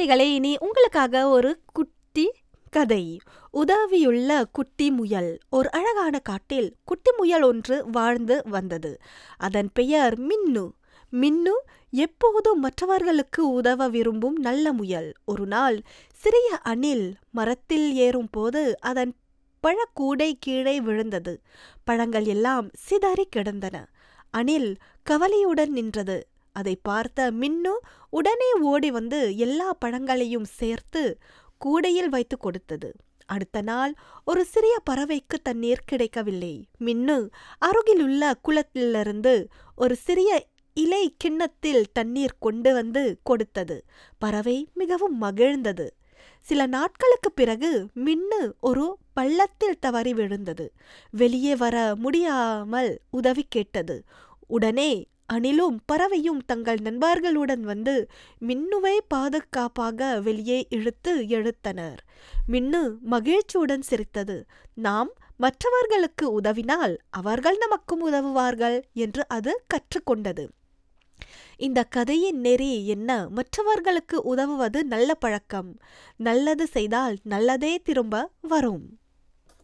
குழந்தைகளே இனி உங்களுக்காக ஒரு குட்டி கதை உதவியுள்ள குட்டி முயல் ஒரு அழகான காட்டில் குட்டி முயல் ஒன்று வாழ்ந்து வந்தது அதன் பெயர் மின்னு மின்னு எப்போதும் மற்றவர்களுக்கு உதவ விரும்பும் நல்ல முயல் ஒரு நாள் சிறிய அணில் மரத்தில் ஏறும் போது அதன் பழக்கூடை கீழே விழுந்தது பழங்கள் எல்லாம் சிதறி கிடந்தன அணில் கவலையுடன் நின்றது அதை பார்த்த மின்னு உடனே ஓடி வந்து எல்லா பழங்களையும் சேர்த்து கூடையில் வைத்து கொடுத்தது அடுத்த நாள் ஒரு சிறிய பறவைக்கு தண்ணீர் கிடைக்கவில்லை மின்னு அருகிலுள்ள குளத்திலிருந்து ஒரு சிறிய இலை கிண்ணத்தில் தண்ணீர் கொண்டு வந்து கொடுத்தது பறவை மிகவும் மகிழ்ந்தது சில நாட்களுக்கு பிறகு மின்னு ஒரு பள்ளத்தில் தவறி விழுந்தது வெளியே வர முடியாமல் உதவி கேட்டது உடனே அணிலும் பறவையும் தங்கள் நண்பர்களுடன் வந்து மின்னுவை பாதுகாப்பாக வெளியே இழுத்து எழுத்தனர் மின்னு மகிழ்ச்சியுடன் சிரித்தது நாம் மற்றவர்களுக்கு உதவினால் அவர்கள் நமக்கும் உதவுவார்கள் என்று அது கற்றுக்கொண்டது இந்த கதையின் நெறி என்ன மற்றவர்களுக்கு உதவுவது நல்ல பழக்கம் நல்லது செய்தால் நல்லதே திரும்ப வரும்